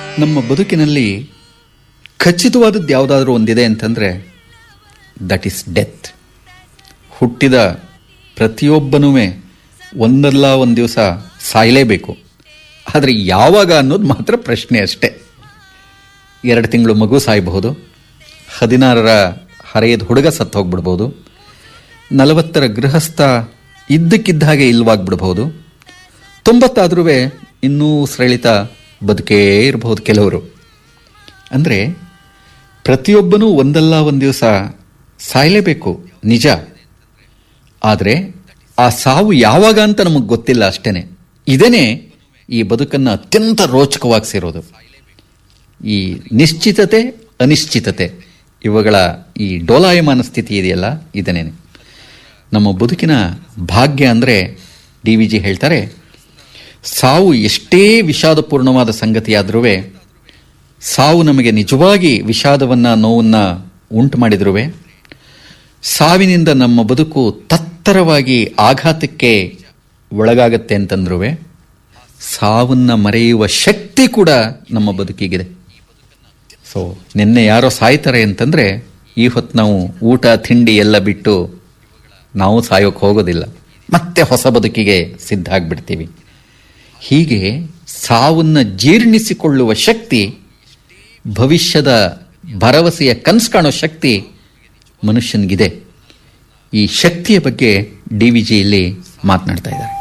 ನಮ್ಮ ಬದುಕಿನಲ್ಲಿ ಖಚಿತವಾದದ್ದು ಯಾವುದಾದ್ರೂ ಒಂದಿದೆ ಅಂತಂದರೆ ದಟ್ ಈಸ್ ಡೆತ್ ಹುಟ್ಟಿದ ಪ್ರತಿಯೊಬ್ಬನೂ ಒಂದಲ್ಲ ಒಂದು ದಿವಸ ಸಾಯಲೇಬೇಕು ಆದರೆ ಯಾವಾಗ ಅನ್ನೋದು ಮಾತ್ರ ಪ್ರಶ್ನೆ ಅಷ್ಟೇ ಎರಡು ತಿಂಗಳು ಮಗು ಸಾಯಬಹುದು ಹದಿನಾರರ ಹರೆಯದ ಹುಡುಗ ಸತ್ತು ಹೋಗ್ಬಿಡ್ಬೋದು ನಲವತ್ತರ ಗೃಹಸ್ಥ ಇದ್ದಕ್ಕಿದ್ದ ಹಾಗೆ ಇಲ್ವಾಗ್ಬಿಡ್ಬೋದು ತೊಂಬತ್ತಾದ್ರೂ ಇನ್ನೂ ಸರಳಿತ ಬದುಕೇ ಇರಬಹುದು ಕೆಲವರು ಅಂದರೆ ಪ್ರತಿಯೊಬ್ಬನೂ ಒಂದಲ್ಲ ಒಂದು ದಿವಸ ಸಾಯಲೇಬೇಕು ನಿಜ ಆದರೆ ಆ ಸಾವು ಯಾವಾಗ ಅಂತ ನಮಗೆ ಗೊತ್ತಿಲ್ಲ ಅಷ್ಟೇನೆ ಇದೇನೆ ಈ ಬದುಕನ್ನು ಅತ್ಯಂತ ರೋಚಕವಾಗಿಸಿರೋದು ಈ ನಿಶ್ಚಿತತೆ ಅನಿಶ್ಚಿತತೆ ಇವುಗಳ ಈ ಡೋಲಾಯಮಾನ ಸ್ಥಿತಿ ಇದೆಯಲ್ಲ ಇದನ್ನೇನೆ ನಮ್ಮ ಬದುಕಿನ ಭಾಗ್ಯ ಅಂದರೆ ಡಿ ವಿ ಜಿ ಹೇಳ್ತಾರೆ ಸಾವು ಎಷ್ಟೇ ವಿಷಾದಪೂರ್ಣವಾದ ಸಂಗತಿಯಾದರೂ ಸಾವು ನಮಗೆ ನಿಜವಾಗಿ ವಿಷಾದವನ್ನು ನೋವನ್ನು ಉಂಟು ಮಾಡಿದ್ರೂ ಸಾವಿನಿಂದ ನಮ್ಮ ಬದುಕು ತತ್ತರವಾಗಿ ಆಘಾತಕ್ಕೆ ಒಳಗಾಗತ್ತೆ ಅಂತಂದ್ರೂ ಸಾವನ್ನ ಮರೆಯುವ ಶಕ್ತಿ ಕೂಡ ನಮ್ಮ ಬದುಕಿಗಿದೆ ಸೊ ನಿನ್ನೆ ಯಾರೋ ಸಾಯ್ತಾರೆ ಅಂತಂದರೆ ಈ ಹೊತ್ತು ನಾವು ಊಟ ತಿಂಡಿ ಎಲ್ಲ ಬಿಟ್ಟು ನಾವು ಸಾಯೋಕೆ ಹೋಗೋದಿಲ್ಲ ಮತ್ತೆ ಹೊಸ ಬದುಕಿಗೆ ಸಿದ್ಧ ಆಗಿಬಿಡ್ತೀವಿ ಹೀಗೆ ಸಾವನ್ನ ಜೀರ್ಣಿಸಿಕೊಳ್ಳುವ ಶಕ್ತಿ ಭವಿಷ್ಯದ ಭರವಸೆಯ ಕನಸು ಕಾಣೋ ಶಕ್ತಿ ಮನುಷ್ಯನಿಗಿದೆ ಈ ಶಕ್ತಿಯ ಬಗ್ಗೆ ಡಿ ವಿ ಜಿ ಇಲ್ಲಿ ಮಾತನಾಡ್ತಾ ಇದ್ದಾರೆ